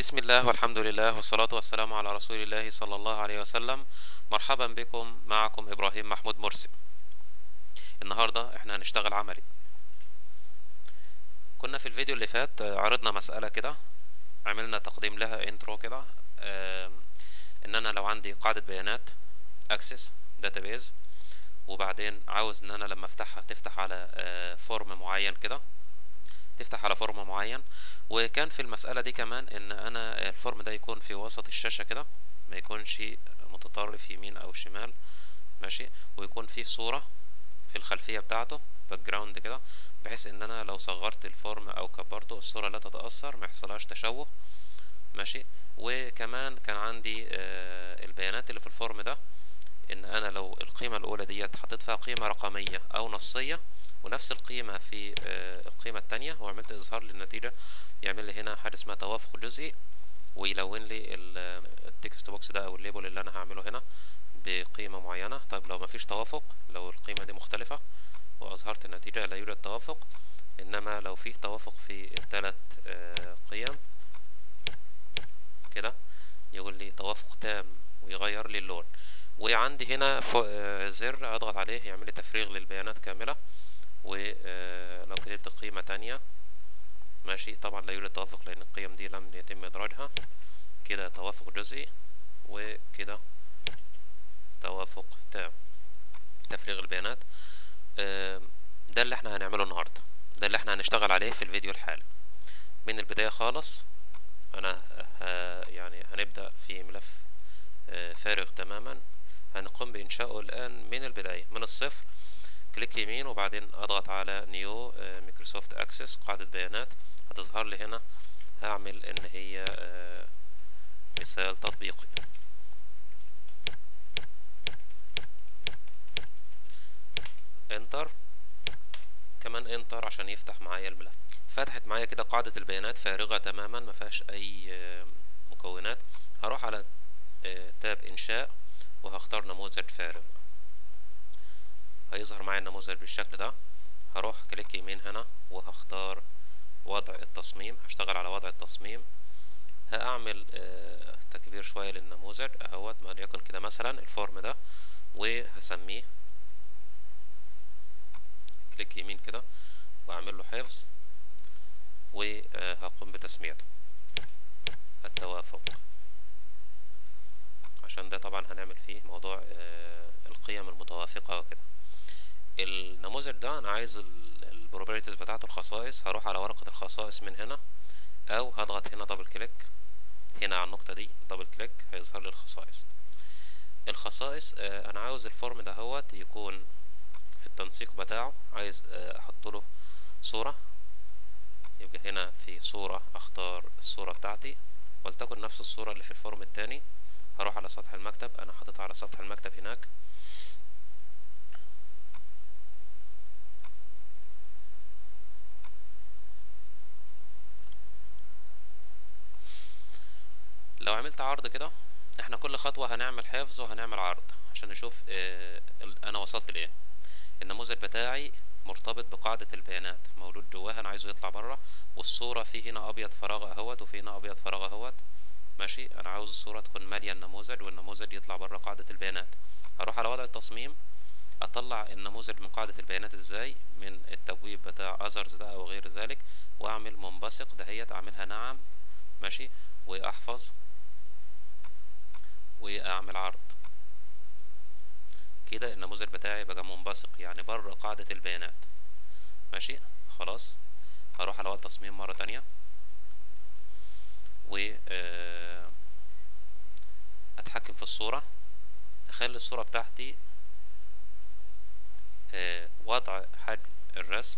بسم الله والحمد لله والصلاة والسلام على رسول الله صلى الله عليه وسلم مرحبا بكم معكم إبراهيم محمود مرسي النهاردة احنا هنشتغل عملي كنا في الفيديو اللي فات آه، عرضنا مسألة كده عملنا تقديم لها انترو كده آم، ان انا لو عندي قاعدة بيانات اكسس داتابيز وبعدين عاوز ان انا لما افتحها تفتح على آه، فورم معين كده تفتح على فورم معين وكان في المسألة دي كمان ان انا الفورم ده يكون في وسط الشاشة كده ما يكونش متطرف يمين او شمال ماشي ويكون فيه صورة في الخلفية بتاعته باك جراوند كده بحيث ان انا لو صغرت الفورم او كبرته الصورة لا تتأثر ما يحصلهاش تشوه ماشي وكمان كان عندي آه، البيانات اللي في الفورم ده ان انا لو القيمة الاولى ديت حطيت فيها قيمة رقمية او نصية ونفس القيمة في آه، القيمة التانية وعملت اظهار للنتيجة يعمل لي هنا حاجة اسمها توافق جزئي ويلون لي ال- التكست بوكس ده او الليبل اللي انا هعمله هنا بقيمة معينة طيب لو مفيش توافق لو القيمة دي مختلفة واظهرت النتيجة لا يوجد توافق انما لو فيه توافق في الثلاث قيم كده يقول لي توافق تام ويغير لي اللون وعندي هنا فوق آه، زر اضغط عليه يعمل لي تفريغ للبيانات كاملة ولو كتبت قيمة تانية ماشي طبعا لا يوجد توافق لان القيم دي لم يتم ادراجها كده توافق جزئي وكده توافق تام تفريغ البيانات آم، ده اللي احنا هنعمله النهارده ده اللي احنا هنشتغل عليه في الفيديو الحالي من البداية خالص انا ه- يعني هنبدأ في ملف آه، فارغ تماما هنقوم بإنشائه الآن من البداية من الصفر كليك يمين وبعدين أضغط على نيو مايكروسوفت أكسس قاعدة بيانات هتظهر لي هنا هعمل إن هي آه، مثال تطبيقي انتر كمان انتر عشان يفتح معايا الملف فتحت معايا كده قاعدة البيانات فارغة تماما ما فيهاش اي آه، مكونات هروح على آه، تاب انشاء وهختار نموذج فارغ هيظهر معايا النموذج بالشكل ده هروح كليك يمين هنا وهختار وضع التصميم هشتغل على وضع التصميم هأعمل آه، تكبير شوية للنموذج اهوت وليكن كده مثلا الفورم ده وهسميه كليك يمين كده واعمل له حفظ وهقوم بتسميته التوافق عشان ده طبعا هنعمل فيه موضوع آه، القيم المتوافقة وكده النموذج ده انا عايز البروبرتيز بتاعته الخصائص هروح على ورقة الخصائص من هنا او هضغط هنا دبل كليك هنا على النقطة دي دبل كليك هيظهر لي الخصائص الخصائص آه، انا عاوز الفورم ده هوت يكون في التنسيق بتاعه عايز آه، احط له صورة يبقى هنا في صورة اختار الصورة بتاعتي ولتكن نفس الصورة اللي في الفورم التاني هروح على سطح المكتب انا حاططها على سطح المكتب هناك لو عملت عرض كده احنا كل خطوة هنعمل حفظ وهنعمل عرض عشان نشوف اه ال- انا وصلت لايه النموذج بتاعي مرتبط بقاعدة البيانات موجود جواها انا عايزه يطلع بره والصورة في هنا ابيض فراغ اهوت وفي هنا ابيض فراغ اهوت ماشي انا عاوز الصورة تكون مالية النموذج والنموذج يطلع بره قاعدة البيانات هروح على وضع التصميم اطلع النموذج من قاعدة البيانات ازاي من التبويب بتاع اذرز ده او غير ذلك واعمل منبثق دهيت اعملها نعم ماشي واحفظ واعمل عرض كده النموذج بتاعي بقى منبثق يعني بره قاعدة البيانات ماشي خلاص هروح على وضع التصميم مرة تانية و آه، اتحكم في الصورة اخلي الصورة بتاعتي آه، وضع حجم الرسم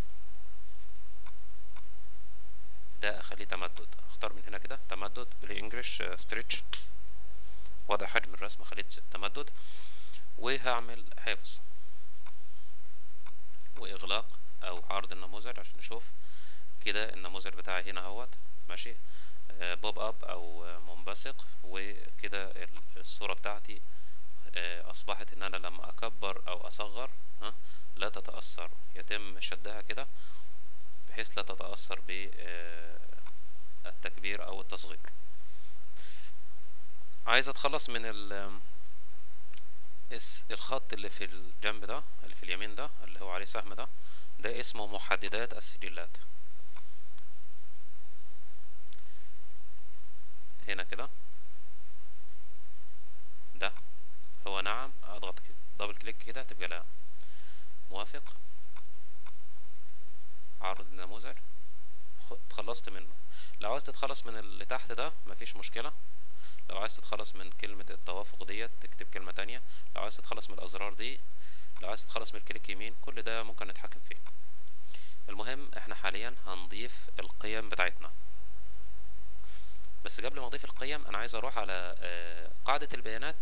ده اخليه تمدد اختار من هنا كده تمدد بالانجلش ستريتش وضع حجم الرسم اخليه تمدد وهعمل حفظ واغلاق او عرض النموذج عشان نشوف كده النموذج بتاعي هنا اهوت ماشي آه، بوب اب او آه، منبثق وكده ال- الصورة بتاعتي آه، اصبحت ان انا لما اكبر او اصغر ها لا تتأثر يتم شدها كده بحيث لا تتأثر بالتكبير او التصغير عايز اتخلص من ال الخط اللي في الجنب ده اللي في اليمين ده اللي هو عليه سهم ده ده اسمه محددات السجلات هنا كده ده هو نعم اضغط دبل كليك كده تبقى لا موافق عرض النموذج اتخلصت منه لو عايز تتخلص من اللي تحت ده مفيش مشكلة لو عايز تتخلص من كلمة التوافق ديت تكتب كلمة تانية لو عايز تتخلص من الأزرار دي لو عايز تتخلص من الكليك يمين كل ده ممكن نتحكم فيه المهم احنا حاليا هنضيف القيم بتاعتنا بس قبل ما اضيف القيم انا عايز اروح على قاعدة البيانات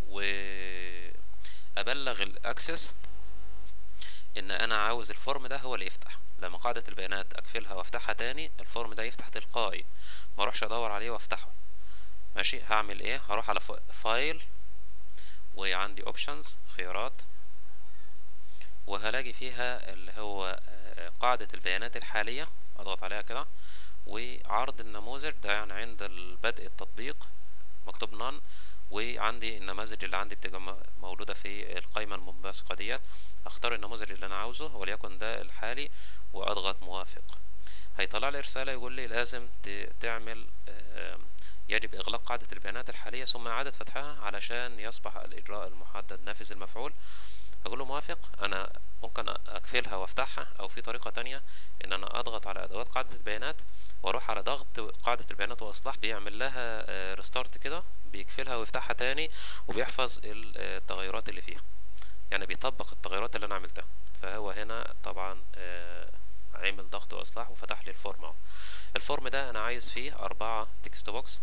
وابلغ الاكسس ان انا عاوز الفورم ده هو اللي يفتح لما قاعدة البيانات اقفلها وافتحها تاني الفورم ده يفتح تلقائي ما اروحش ادور عليه وافتحه ماشي هعمل ايه هروح على فايل وعندي اوبشنز خيارات وهلاقي فيها اللي هو قاعدة البيانات الحالية اضغط عليها كده وعرض النموذج ده يعني عند بدء التطبيق مكتوب نون وعندي النماذج اللي عندي بتبقى موجودة في القائمة المنبثقة ديت اختار النموذج اللي انا عاوزه وليكن ده الحالي واضغط موافق هيطلع لي رسالة يقول لي لازم تعمل يجب إغلاق قاعدة البيانات الحالية ثم إعادة فتحها علشان يصبح الإجراء المحدد نافذ المفعول أقول له موافق أنا ممكن أقفلها وأفتحها أو في طريقة تانية إن أنا أضغط على أدوات قاعدة البيانات وأروح على ضغط قاعدة البيانات وإصلاح بيعمل لها ريستارت كده بيقفلها ويفتحها تاني وبيحفظ التغيرات اللي فيها يعني بيطبق التغيرات اللي أنا عملتها فهو هنا طبعا عمل ضغط وإصلاح وفتح لي الفورم أهو الفورم ده أنا عايز فيه أربعة تكست بوكس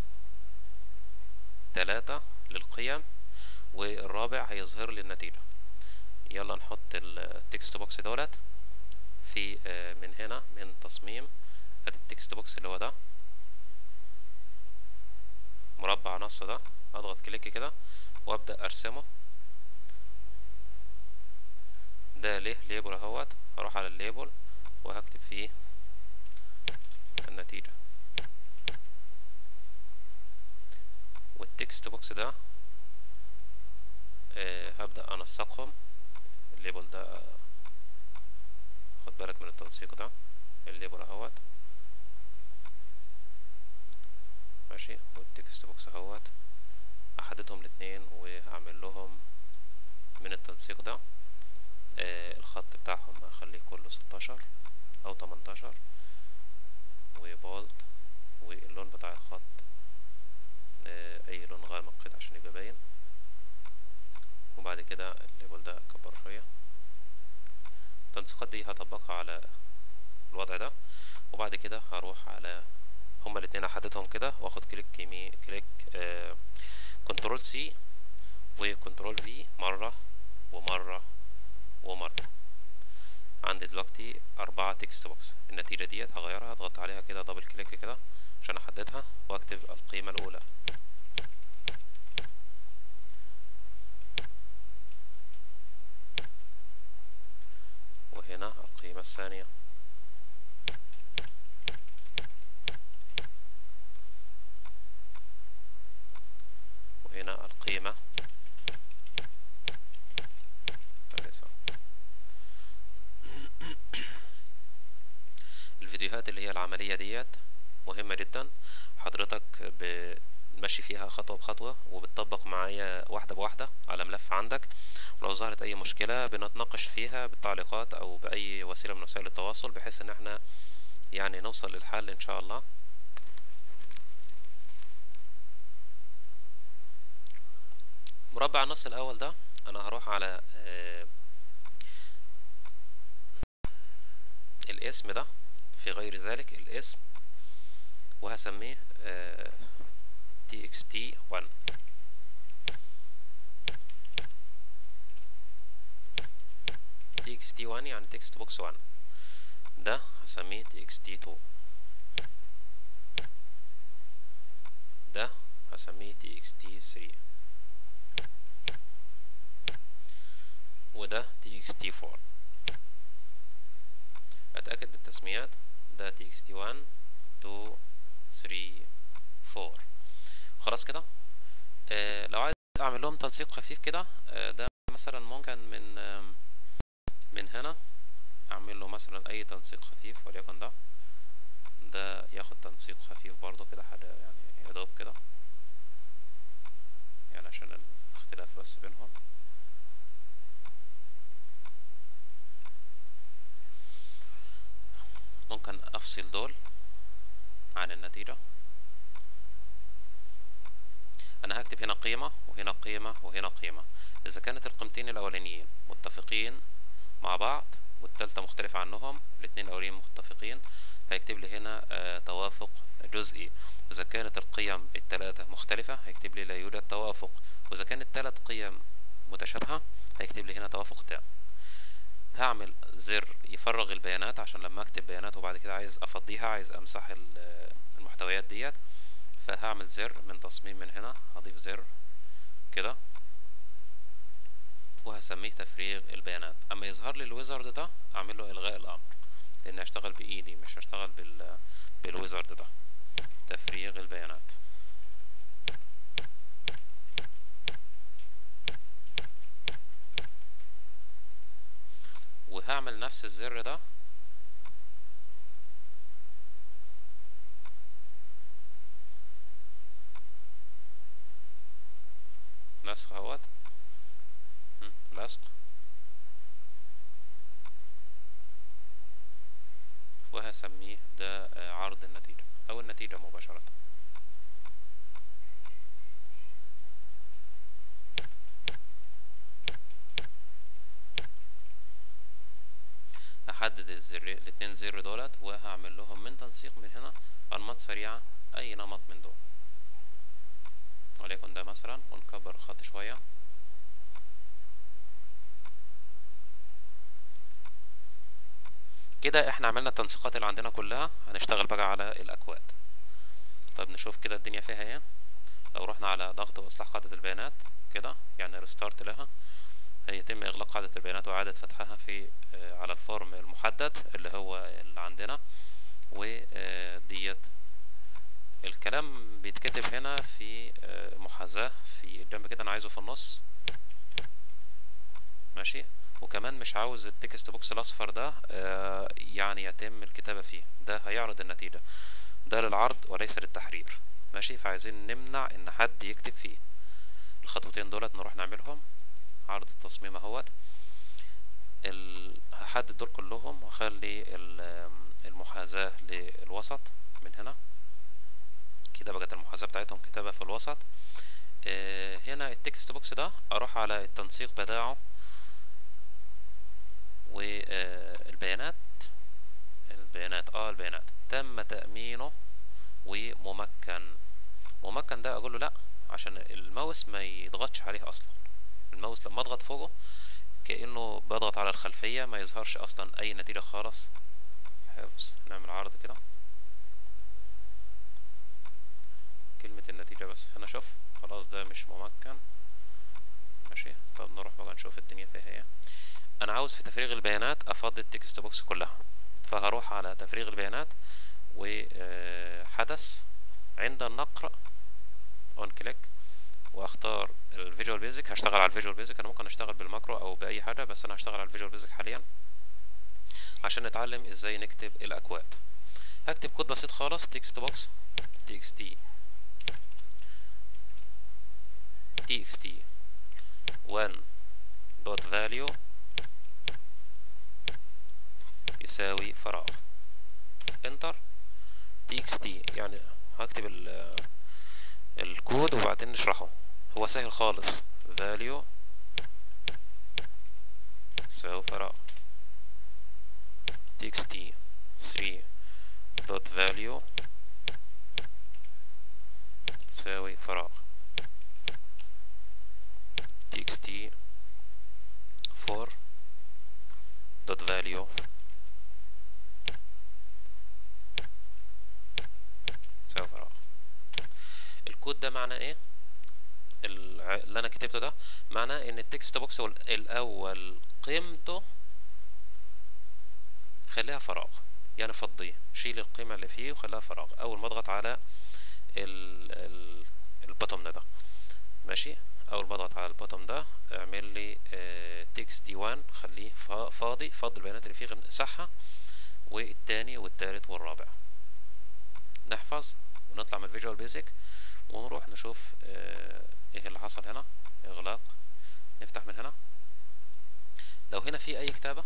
تلاتة للقيم والرابع هيظهر لي النتيجة يلا نحط التكست بوكس دولت في من هنا من تصميم ادي التكست بوكس اللي هو ده مربع نص ده اضغط كليك كده وابدا ارسمه ده ليه ليبل اهوت هروح على الليبل وهكتب فيه النتيجة والتكست بوكس ده أه هبدأ أنسقهم الليبل ده خد بالك من التنسيق ده الليبل اهوت ماشي والتكست بوكس اهوت احددهم الاتنين وهعمل لهم من التنسيق ده آه الخط بتاعهم اخليه كله ستاشر او تمنتاشر وبولت واللون بتاع الخط آه اي لون غامق كده عشان يبقى باين وبعد كده الليبل ده اكبر شويه التنسيقات دي هطبقها على الوضع ده وبعد كده هروح على هما الاتنين احددهم كده واخد كليك يمين كليك آه كنترول سي وكنترول في مرة ومرة ومرة عندي دلوقتي أربعة تكست بوكس النتيجة ديت هغيرها اضغط عليها كده دبل كليك كده عشان احددها واكتب القيمة الأولى وهنا القيمة الثانية وهنا القيمة الثالثة الفيديوهات اللي هي العملية ديت مهمة جدا حضرتك بتمشي فيها خطوة بخطوة وبتطبق معايا واحدة بواحدة على ملف عندك ولو ظهرت أي مشكلة بنتناقش فيها بالتعليقات أو بأي وسيلة من وسائل التواصل بحيث إن احنا يعني نوصل للحل إن شاء الله مربع النص الأول ده أنا هروح على الاسم ده في غير ذلك الاسم وهسميه txt1 txt1 يعني text box 1 ده هسميه txt2 ده هسميه txt3 وده txt4 اتأكد من التسميات ده txt1 2 3 4 خلاص كده آه لو عايز اعمل لهم تنسيق خفيف كده آه ده مثلا ممكن من آه من هنا اعمل له مثلا اي تنسيق خفيف وليكن ده ده ياخد تنسيق خفيف برضو كده حاجة يعني يا دوب كده يعني عشان الاختلاف بس بينهم ممكن افصل دول عن النتيجة انا هكتب هنا قيمة وهنا قيمة وهنا قيمة اذا كانت القيمتين الاولانيين متفقين مع بعض والتالتة مختلفة عنهم الاتنين الاولين متفقين هيكتب لي هنا آه توافق جزئي واذا كانت القيم التلاتة مختلفة هيكتب لي لا يوجد توافق واذا كانت التلات قيم متشابهة هيكتب لي هنا توافق تام هعمل زر يفرغ البيانات عشان لما اكتب بيانات وبعد كده عايز افضيها عايز امسح المحتويات ديت فهعمل زر من تصميم من هنا هضيف زر كده وهسميه تفريغ البيانات اما يظهر لي الويزرد ده اعمل له الغاء الامر لان هشتغل بايدي مش هشتغل بال بالويزرد ده تفريغ البيانات وهعمل نفس الزر ده نسخ اهوت لصق وهسميه ده عرض النتيجة او النتيجة مباشرة هحدد الزر الاتنين زر دولت وهعمل لهم من تنسيق من هنا انماط سريعة اي نمط من دول وليكن ده مثلا ونكبر الخط شوية كده احنا عملنا التنسيقات اللي عندنا كلها هنشتغل بقى على الاكواد طب نشوف كده الدنيا فيها ايه لو رحنا على ضغط واصلاح قاعدة البيانات كده يعني ريستارت لها هيتم اغلاق قاعدة البيانات واعادة فتحها في آه على الفورم المحدد اللي هو اللي عندنا وديت الكلام بيتكتب هنا في آه محاذاة في الجنب كده انا عايزه في النص ماشي وكمان مش عاوز التكست بوكس الاصفر ده آه يعني يتم الكتابة فيه ده هيعرض النتيجة ده للعرض وليس للتحرير ماشي فعايزين نمنع ان حد يكتب فيه الخطوتين دولت نروح نعملهم عرض التصميم اهوت ال... هحدد دول كلهم واخلي المحاذاة للوسط من هنا كده بقت المحاذاة بتاعتهم كتابة في الوسط آه هنا التكست بوكس ده اروح على التنسيق بتاعه والبيانات البيانات اه البيانات تم تأمينه وممكن ممكن ده اقول له لا عشان الماوس ما يضغطش عليه اصلا الماوس لما اضغط فوقه كأنه بضغط على الخلفية ما يظهرش اصلا اي نتيجة خالص حفظ نعمل عرض كده كلمة النتيجة بس هنا شوف خلاص ده مش ممكن ماشي طب نروح بقى نشوف الدنيا فيها ايه انا عاوز في تفريغ البيانات افضي التكست بوكس كلها فهروح على تفريغ البيانات وحدث عند النقر اون كليك واختار الفيجوال بيزك هشتغل على الفيجوال بيزك انا ممكن اشتغل بالماكرو او باي حاجه بس انا هشتغل على الفيجوال بيزك حاليا عشان نتعلم ازاي نكتب الاكواد هكتب كود بسيط خالص تكست بوكس txt txt 1 dot value يساوي فراغ انتر txt يعني هكتب ال الكود وبعدين نشرحه هو سهل خالص value يساوي فراغ txt 3 dot value تساوي فراغ txt 4 dot value تساوي فراغ الكود ده معناه ايه اللي انا كتبته ده معناه ان التكست بوكس الاول قيمته خليها فراغ يعني فضيه شيل القيمة اللي فيه وخليها فراغ اول ما اضغط على ال ال البطن ده ماشي اول ما اضغط على البوتوم ده اعمل لي تكست دي 1 خليه فا- فاضي فاضي البيانات اللي فيه غير مسحها والتاني والتالت والرابع نحفظ ونطلع من الفيجوال بيزك ونروح نشوف آه، ايه اللي حصل هنا اغلاق نفتح من هنا لو هنا في اي كتابة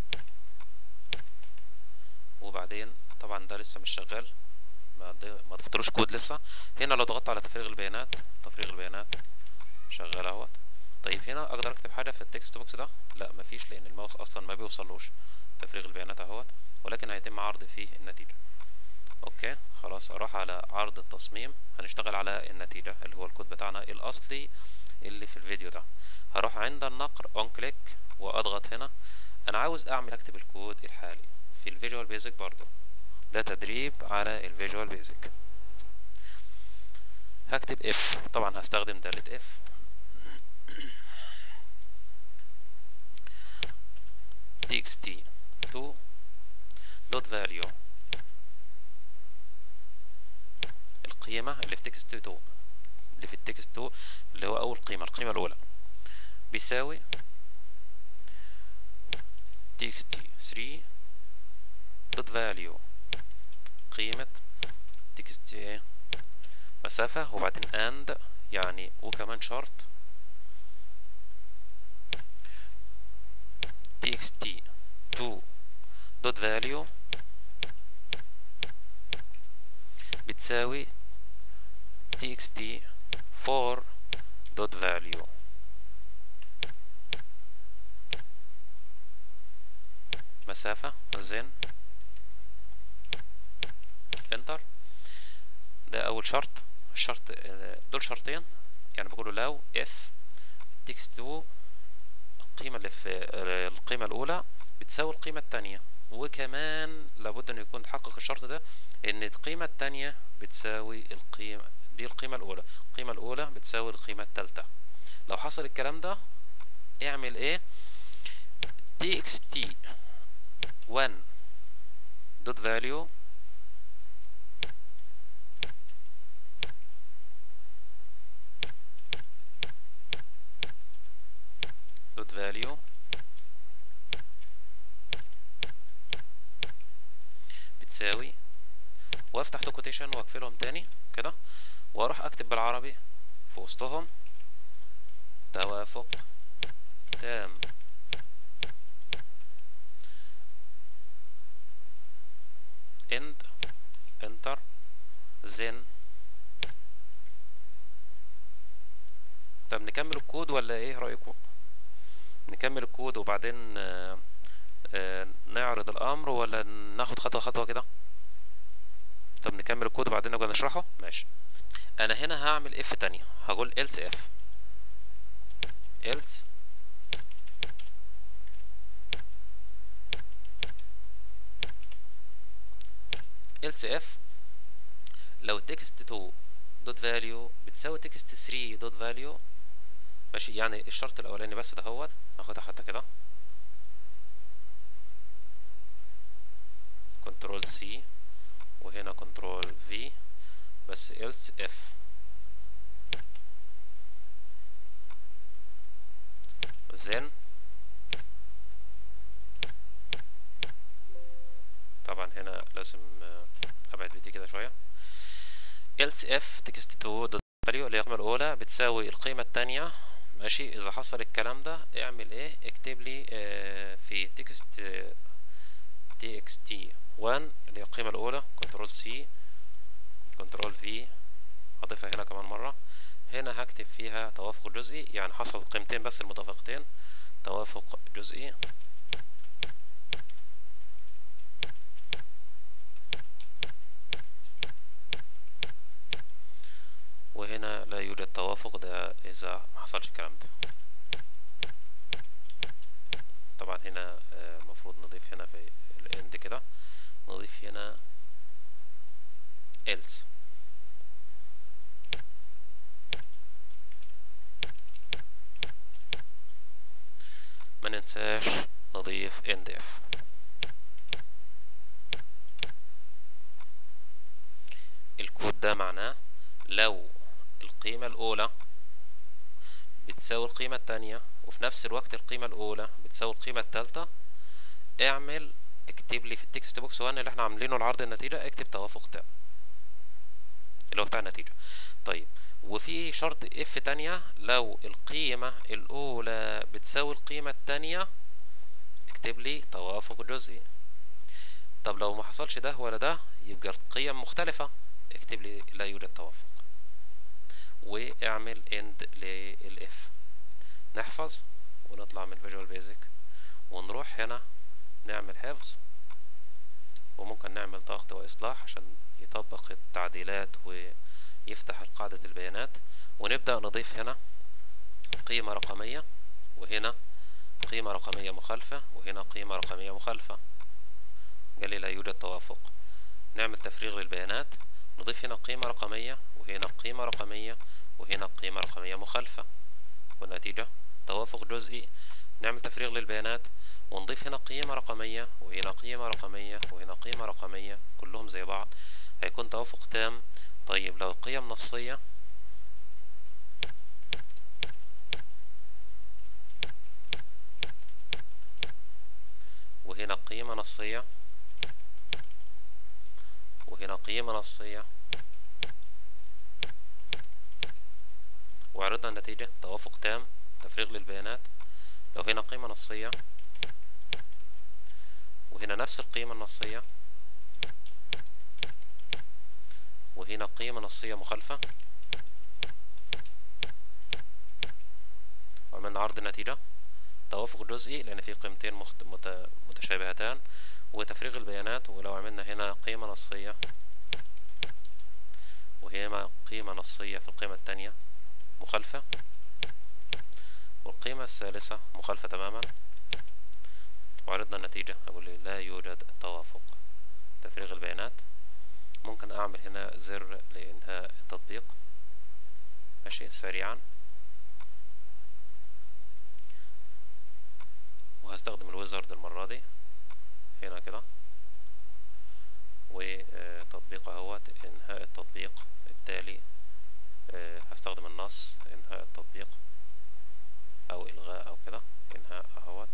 وبعدين طبعا ده لسه مش شغال ما ض- ما ضفتلوش كود لسه هنا لو ضغطت على تفريغ البيانات تفريغ البيانات شغال اهوت طيب هنا اقدر اكتب حاجه في التكست بوكس ده لا مفيش لان الماوس اصلا ما بيوصلوش تفريغ البيانات اهوت ولكن هيتم عرض فيه النتيجه اوكي خلاص اروح على عرض التصميم هنشتغل على النتيجه اللي هو الكود بتاعنا الاصلي اللي في الفيديو ده هروح عند النقر اون كليك واضغط هنا انا عاوز اعمل اكتب الكود الحالي في الفيجوال بيزك برضو ده تدريب على الفيجوال بيزك هكتب اف طبعا هستخدم دالة اف txt to dot value القيمة اللي في تكست 2 اللي في التكست 2 اللي هو أول قيمة القيمة الأولى بيساوي txt 3 dot value قيمة تكست ايه مسافة وبعدين and يعني وكمان شرط txt 2 dot value بتساوي txt 4 dot value مسافة زين انتر ده اول شرط الشرط آه، دول شرطين يعني بقوله لو اف تكست 2 القيمة اللي في آه، القيمة الأولى بتساوي القيمة التانية وكمان لابد أن يكون تحقق الشرط ده إن القيمة التانية بتساوي القيمة دي القيمة الأولى القيمة الأولى بتساوي القيمة التالتة لو حصل الكلام ده اعمل ايه txt 1 dot value dot value بتساوي وافتح تو كوتيشن واقفلهم تاني كده واروح اكتب بالعربي في وسطهم توافق تام end enter then طب نكمل الكود ولا ايه رأيكم نكمل الكود وبعدين آه، آه، نعرض الامر ولا ناخد خطوة خطوة كده طب نكمل الكود وبعدين نبقى نشرحه ماشي انا هنا هعمل اف تانية هقول else if else else if لو text 2 دوت فاليو بتساوي text 3 دوت فاليو ماشي يعني الشرط الاولاني بس ده هو ناخدها حتى كده كنترول سي وهنا كنترول في بس else if then طبعا هنا لازم آه، ابعد بدي كده شويه else if text 2 dot value اللي هي القيمه الاولى بتساوي القيمه الثانيه ماشي اذا حصل الكلام ده اعمل ايه اكتب لي آه، في text آه، txt 1 اللي هي القيمه الاولى كنترول سي كنترول في هضيفها هنا كمان مره هنا هكتب فيها توافق جزئي يعني حصل قيمتين بس المتفقتين توافق جزئي وهنا لا يوجد توافق ده إذا ما حصلش الكلام ده طبعا هنا آه، المفروض نضيف هنا في الاند كده نضيف هنا else ما ننساش نضيف end if الكود ده معناه لو القيمة الأولى بتساوي القيمة التانية وفي نفس الوقت القيمة الأولى بتساوي القيمة التالتة اعمل اكتب لي في التكست بوكس 1 اللي احنا عاملينه العرض النتيجة اكتب توافق تام اللي هو بتاع النتيجة طيب وفي شرط اف تانية لو القيمة الأولى بتساوي القيمة التانية اكتب لي توافق جزئي طب لو ما حصلش ده ولا ده يبقى القيم مختلفة اكتب لي لا يوجد توافق واعمل اند للاف نحفظ ونطلع من فيجوال بيزك ونروح هنا نعمل حفظ وممكن نعمل ضغط واصلاح عشان يطبق التعديلات ويفتح قاعدة البيانات ونبدأ نضيف هنا قيمة رقمية وهنا قيمة رقمية مخالفة وهنا قيمة رقمية مخالفة قال لي لا يوجد توافق نعمل تفريغ للبيانات نضيف هنا قيمة رقمية وهنا قيمة رقمية وهنا قيمة رقمية مخالفة والنتيجة توافق جزئي نعمل تفريغ للبيانات ونضيف هنا قيمة رقمية وهنا قيمة رقمية وهنا قيمة رقمية كلهم زي بعض هيكون توافق تام طيب لو قيم نصية وهنا قيمة نصية وهنا قيمة نصية وعرضنا النتيجة توافق تام تفريغ للبيانات لو هنا قيمة نصية وهنا نفس القيمة النصية وهنا قيمة نصية مخالفة وعملنا عرض النتيجة توافق جزئي لأن في قيمتين مخت... مت... متشابهتان وتفريغ البيانات ولو عملنا هنا قيمة نصية وهنا قيمة نصية في القيمة التانية مخالفة والقيمة الثالثة مخالفة تماما وعرضنا النتيجة أقول لي لا يوجد توافق تفريغ البيانات ممكن أعمل هنا زر لإنهاء التطبيق ماشي سريعا وهستخدم الويزرد المرة دي هنا كده وتطبيق اهوت انهاء التطبيق التالي هستخدم النص انهاء التطبيق او الغاء او كده انهاء اهوت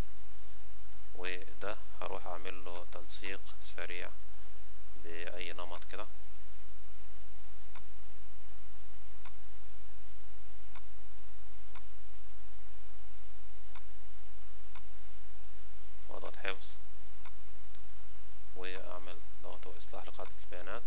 وده هروح اعمل له تنسيق سريع باي نمط كده واضغط حفظ واعمل ضغط واصلاح لقاعدة البيانات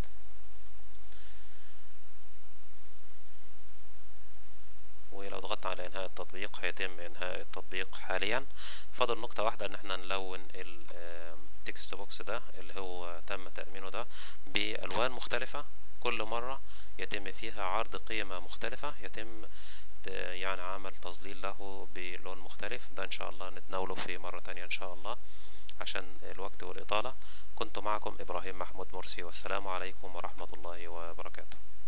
ولو ضغطنا على انهاء التطبيق هيتم انهاء التطبيق حاليا فاضل نقطة واحدة ان احنا نلون التكست بوكس ده اللي هو تم تأمينه ده بألوان مختلفة كل مرة يتم فيها عرض قيمة مختلفة يتم يعني عمل تظليل له بلون مختلف ده ان شاء الله نتناوله في مرة تانية ان شاء الله عشان الوقت والإطالة كنت معكم إبراهيم محمود مرسي والسلام عليكم ورحمة الله وبركاته